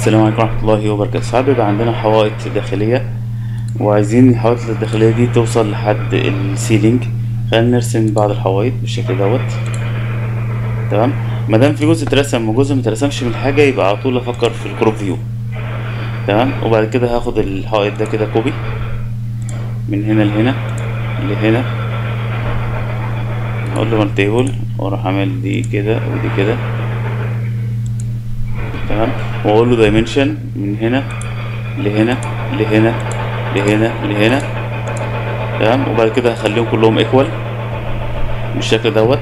السلام عليكم ورحمة الله وبركاته ساعات بيبقى عندنا حوائط داخلية وعايزين الحوائط الداخلية دي توصل لحد السيلينج خلينا نرسم بعض الحوائط بالشكل دوت تمام مادام في جزء اترسم وجزء مترسمش من حاجة يبقى على طول افكر في الكروب فيو تمام وبعد كده هاخد الحائط ده كده كوبي من هنا لهنا لهنا اقول له مالتيبل واروح اعمل دي كده ودي كده تمام واقول له دايمنشن من هنا لهنا لهنا لهنا لهنا تمام وبعد كده هخليهم كلهم ايكوال بالشكل دوت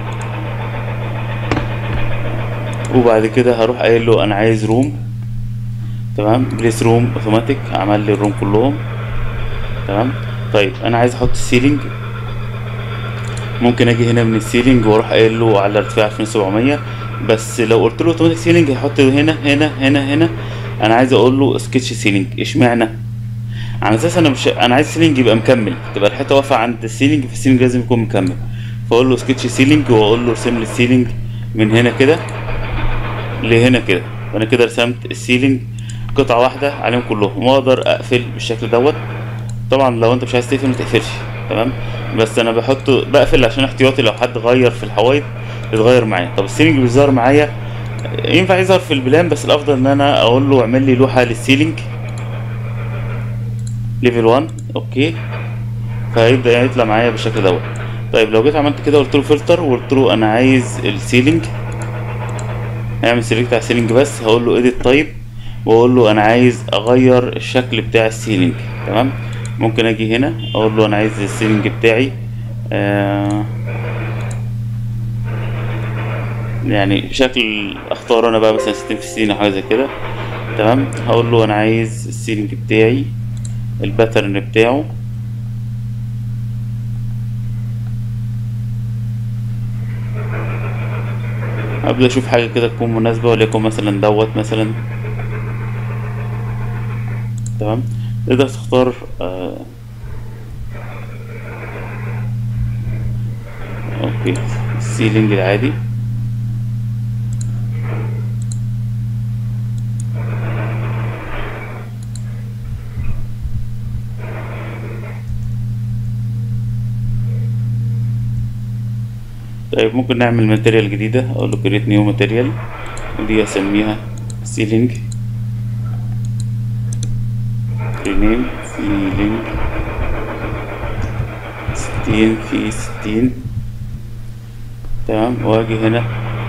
وبعد كده هروح قايل له انا عايز روم تمام بليس روم اوتوماتيك عمل لي الروم كلهم تمام طيب انا عايز احط السيلينج ممكن اجي هنا من السيلينج واروح قايل له على ارتفاع 2700 بس لو قلت له اوتوماتيك سيلينج هيحط هنا هنا هنا هنا انا عايز اقول له سكتش سيلينج اشمعنى على اساس انا مش انا عايز سيلينج يبقى مكمل تبقى الحته واقفه عند السيلينج فالسيلينج لازم يكون مكمل فاقول له سكتش سيلينج واقول له ارسم لي السيلينج من هنا كده لهنا كده وانا كده رسمت السيلينج قطعه واحده عليهم كلهم واقدر اقفل بالشكل دوت طبعا لو انت مش عايز تقفل ما تقفلش تمام بس انا بحطه بقفل عشان احتياطي لو حد غير في الحوايط يتغير معايا طب السيلينج بيظهر معايا ينفع يظهر في البلان بس الافضل ان انا اقول له اعمل لي لوحه للسيلينج ليفل 1 اوكي فهيبدا يطلع معايا بالشكل دوت طيب لو جيت عملت كده قلت له فلتر وقلت له انا عايز السيلينج هيعمل سيلكت على السيلينج بس هقول له اديت طيب واقول له انا عايز اغير الشكل بتاع السيلينج تمام ممكن اجي هنا اقول له انا عايز السيلينج بتاعي آه يعني شكل اختار انا بقى مثلا ستين في ستين او حاجه زي كده تمام هقول له انا عايز السيلينج بتاعي الباترن بتاعه ابدا اشوف حاجه كده تكون مناسبه وليكن مثلا دوت مثلا تمام تقدر تختار آه اوكي السيلينج العادي طيب ممكن نعمل ماتيريال جديدة اقول له create new material ودي اسميها ceiling rename ceiling ستين في ستين تمام واجي هنا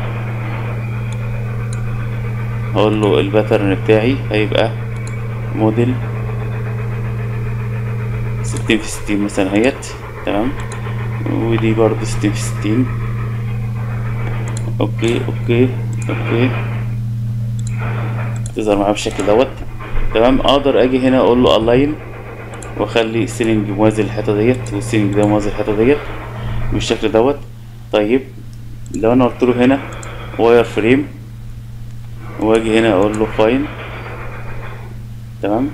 اقول له الباترن بتاعي هيبقى موديل ستين في ستين مثلا اهيت تمام ودي برضه ستين في ستين اوكي اوكي اوكي تظهر معايا بالشكل دوت تمام اقدر اجي هنا اقول له الاين واخلي السيلينج موازي للحته ديت والسيلينج ده موازي للحته ديت بالشكل دوت طيب لو انا قلت له هنا واير فريم واجي هنا اقول له فاين تمام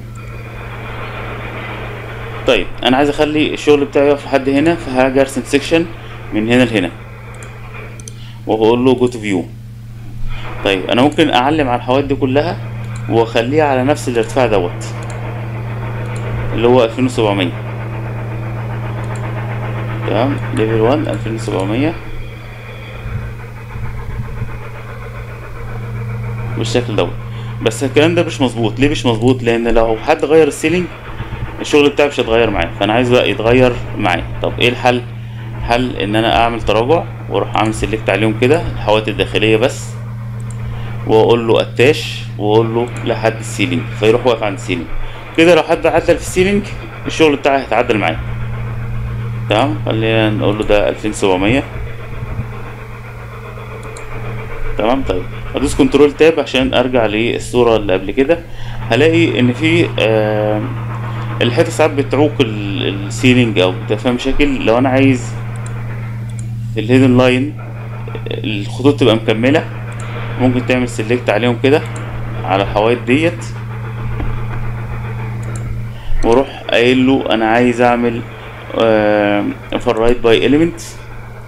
طيب انا عايز اخلي الشغل بتاعي يقف لحد هنا فهاجي ارسم سيكشن من هنا لهنا وهقول له جو تو فيو طيب انا ممكن اعلم على الحوائط دي كلها واخليها على نفس الارتفاع دوت اللي هو 2700 تمام ليفل 1 2700 بالشكل دوت بس الكلام ده مش مظبوط ليه مش مظبوط لان لو حد غير السيلينج الشغل بتاعي مش هيتغير معايا فانا عايز بقى يتغير معايا طب ايه الحل حل ان انا اعمل تراجع واروح اعمل سيلكت عليهم كده الحوائط الداخليه بس واقول له اتاش واقول له لحد السيلينج فيروح واقف عند السيلينج كده لو حد عدل في السيلينج الشغل بتاعي هيتعدل معايا تمام خلينا نقول له ده 2700 تمام طيب ادوس كنترول تاب عشان ارجع للصوره اللي قبل كده هلاقي ان في آه الحته ساعات بتعوق السيلينج او بتبقى فيها مشاكل لو انا عايز الهيدن لاين الخطوط تبقى مكمله ممكن تعمل سيلكت عليهم كده على الحوايط ديت واروح قايل له انا عايز اعمل اوفررايد باي اليمنت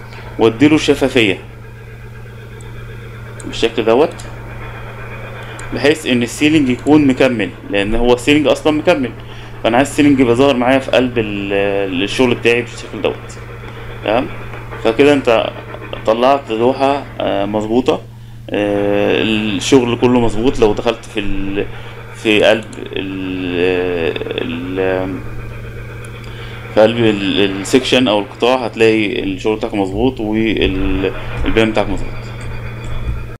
واديله شفافيه بالشكل دوت بحيث ان السيلينج يكون مكمل لان هو السيلينج اصلا مكمل فانا عايز السيلينج يبقى ظاهر معايا في قلب ال- الشغل بتاعي بالشكل دوت تمام فكده انت طلعت لوحة آه، مظبوطة آه، الشغل كله مظبوط لو دخلت في ال... في قلب ال... ال... في قلب ال- السكشن او القطاع هتلاقي الشغل بتاعك مظبوط والبيان بتاعك مظبوط